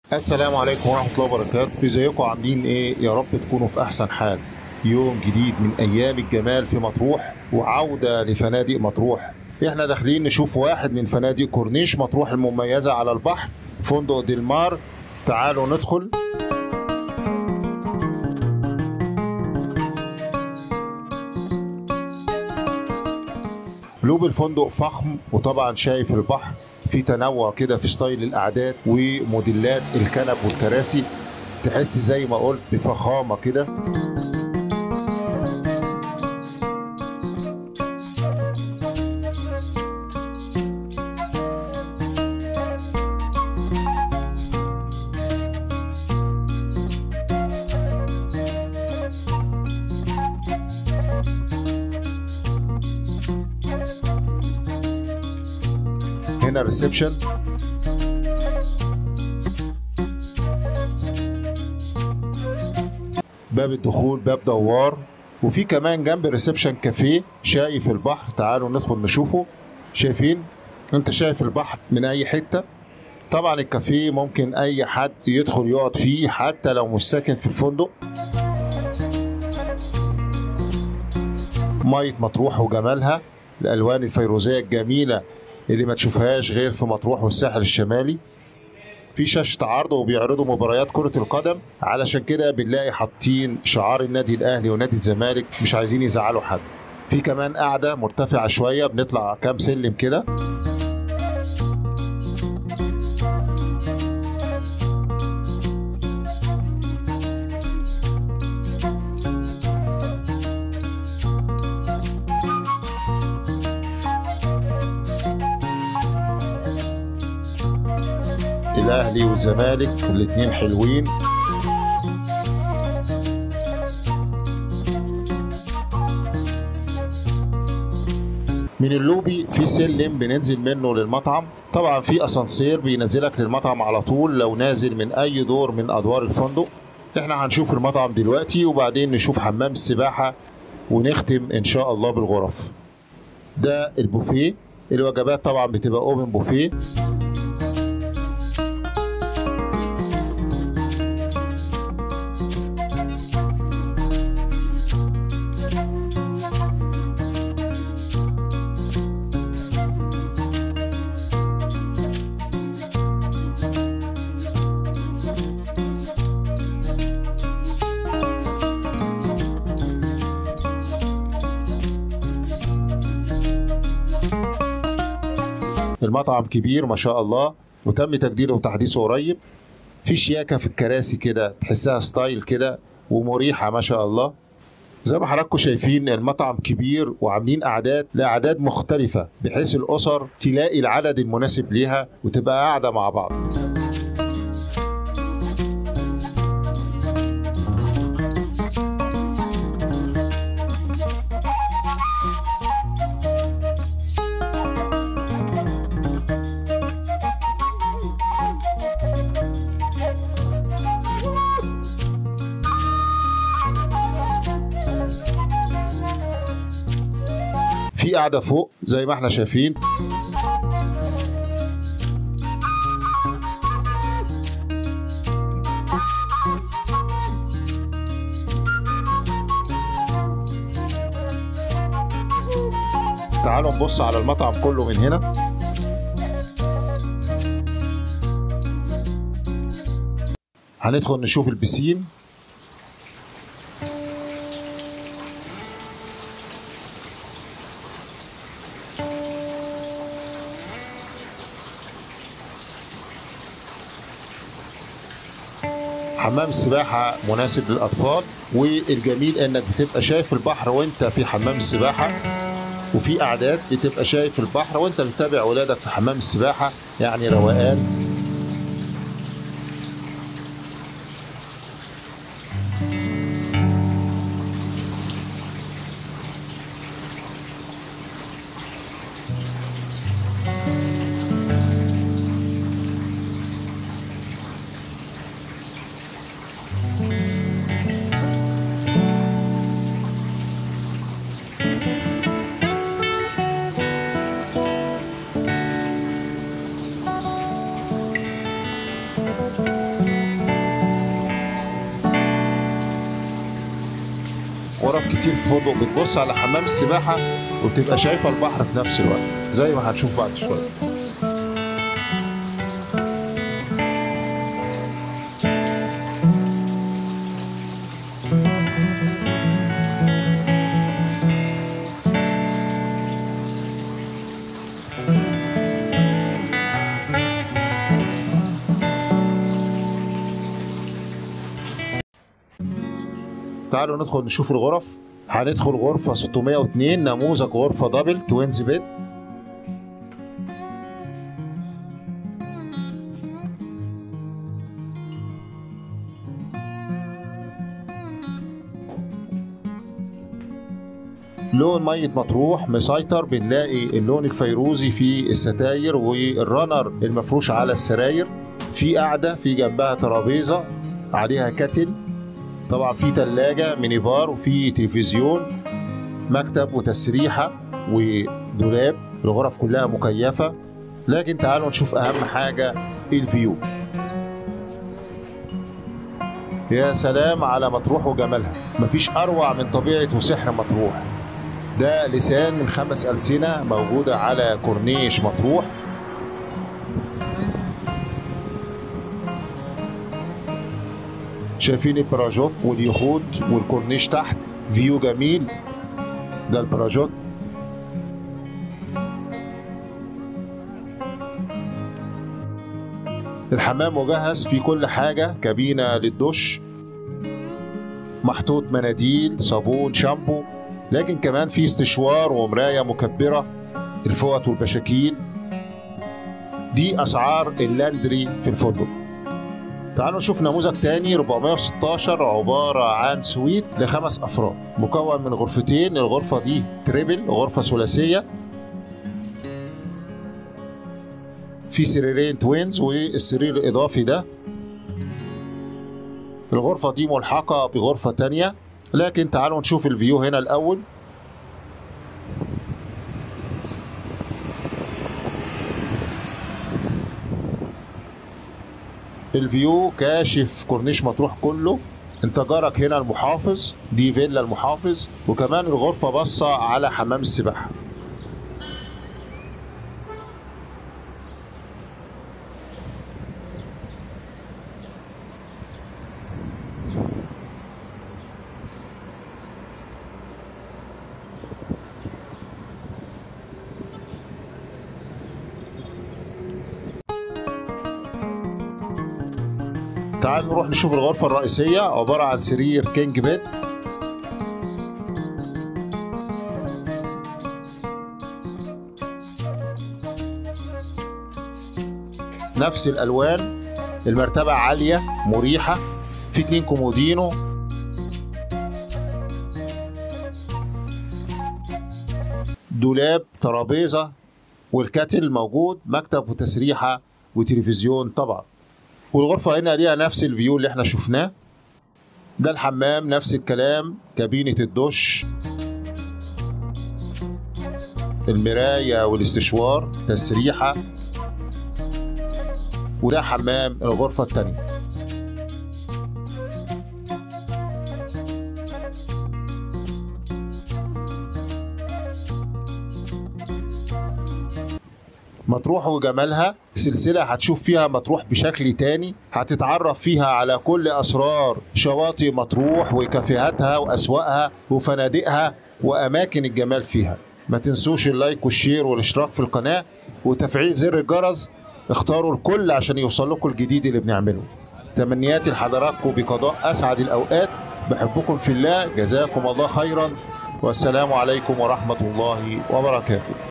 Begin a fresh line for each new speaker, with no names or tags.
السلام عليكم ورحمة الله وبركاته ازيكم عاملين ايه يا رب تكونوا في احسن حال يوم جديد من ايام الجمال في مطروح وعودة لفنادق مطروح احنا داخلين نشوف واحد من فنادق كورنيش مطروح المميزة على البحر فندق ديلمار تعالوا ندخل لوب الفندق فخم وطبعا شايف البحر في تنوع كده في ستايل الاعداد وموديلات الكنب والكراسي تحس زي ما قلت بفخامه كده هنا الريسبشن باب الدخول باب دوار وفي كمان جنب الريسبشن كافيه شايف البحر تعالوا ندخل نشوفه شايفين انت شايف البحر من اي حته طبعا الكافيه ممكن اي حد يدخل يقعد فيه حتى لو مش ساكن في الفندق مية مطروح وجمالها الالوان الفيروزيه الجميله اللي ما تشوفهاش غير في مطروح والساحل الشمالي في شاشة عرض وبيعرضوا مباريات كرة القدم علشان كده بنلاقي حاطين شعار النادي الأهلي ونادي الزمالك مش عايزين يزعلوا حد في كمان قاعدة مرتفعة شوية بنطلع كام سلم كده الاهلي والزمالك الاتنين حلوين من اللوبي في سلم بننزل منه للمطعم طبعا في اسانسير بينزلك للمطعم على طول لو نازل من اي دور من ادوار الفندق احنا هنشوف المطعم دلوقتي وبعدين نشوف حمام السباحة ونختم ان شاء الله بالغرف ده البوفيه الوجبات طبعا بتبقى اوبن بوفيه المطعم كبير ما شاء الله وتم تجديده وتحديثه قريب في شياكه في الكراسي كده تحسها ستايل كده ومريحه ما شاء الله زي ما حضراتكم شايفين المطعم كبير وعاملين اعداد لاعداد مختلفه بحيث الاسر تلاقي العدد المناسب ليها وتبقى قاعده مع بعض في قاعده فوق زي ما احنا شايفين تعالوا نبص على المطعم كله من هنا هندخل نشوف البسين حمام السباحة مناسب للأطفال والجميل إنك بتبقى شايف البحر وأنت في حمام السباحة وفي أعداد بتبقى شايف البحر وأنت بتتابع ولادك في حمام السباحة يعني روقان غرف كتير في فندق بتبص على حمام السباحه وبتبقى شايفه البحر في نفس الوقت زي ما هنشوف بعد شويه تعالوا ندخل نشوف الغرف هندخل غرفة 602 نموذج غرفة دبل توينز بيت لون مية مطروح مسيطر بنلاقي اللون الفيروزي في الستاير والرنر المفروش على السراير في قاعدة في جنبها ترابيزة عليها كتل طبعا في تلاجة ميني بار وفي تلفزيون مكتب وتسريحة ودولاب الغرف كلها مكيفة لكن تعالوا نشوف أهم حاجة الفيو يا سلام على مطروح وجمالها مفيش أروع من طبيعة وسحر مطروح ده لسان من خمس ألسنة موجودة على كورنيش مطروح شايفين البراجوت واليخوت والكورنيش تحت فيو جميل ده البراجوت الحمام مجهز في كل حاجة كابينة للدش محطوط مناديل صابون شامبو لكن كمان في استشوار ومراية مكبرة الفوط والبشاكيل دي أسعار اللاندري في الفندق تعالوا نشوف نموذج تاني 416 عبارة عن سويت لخمس أفراد مكون من غرفتين الغرفة دي تريبل غرفة ثلاثية في سريرين توينز والسرير الإضافي ده الغرفة دي ملحقة بغرفة تانية لكن تعالوا نشوف الفيو هنا الأول الفيو كاشف كورنيش مطروح كله انت جارك هنا المحافظ دي فيلا المحافظ وكمان الغرفة باصة على حمام السباحة تعال نروح نشوف الغرفة الرئيسية عبارة عن سرير كينج بيد نفس الألوان المرتبة عالية مريحة في اتنين كومودينو دولاب ترابيزة والكاتل موجود مكتب وتسريحة وتلفزيون طبعا والغرفة هنا ليها نفس الفيو اللي احنا شفناه ده الحمام نفس الكلام كابينة الدش المراية والاستشوار تسريحة وده حمام الغرفة التانية مطروح وجمالها سلسلة هتشوف فيها مطروح بشكل تاني هتتعرف فيها على كل أسرار شواطئ مطروح وكافيهاتها وأسواقها وفنادقها وأماكن الجمال فيها ما تنسوش اللايك والشير والاشتراك في القناة وتفعيل زر الجرس اختاروا الكل عشان يوصل لكم الجديد اللي بنعمله تمنياتي لحضراتكم بقضاء أسعد الأوقات بحبكم في الله جزاكم الله خيرا والسلام عليكم ورحمة الله وبركاته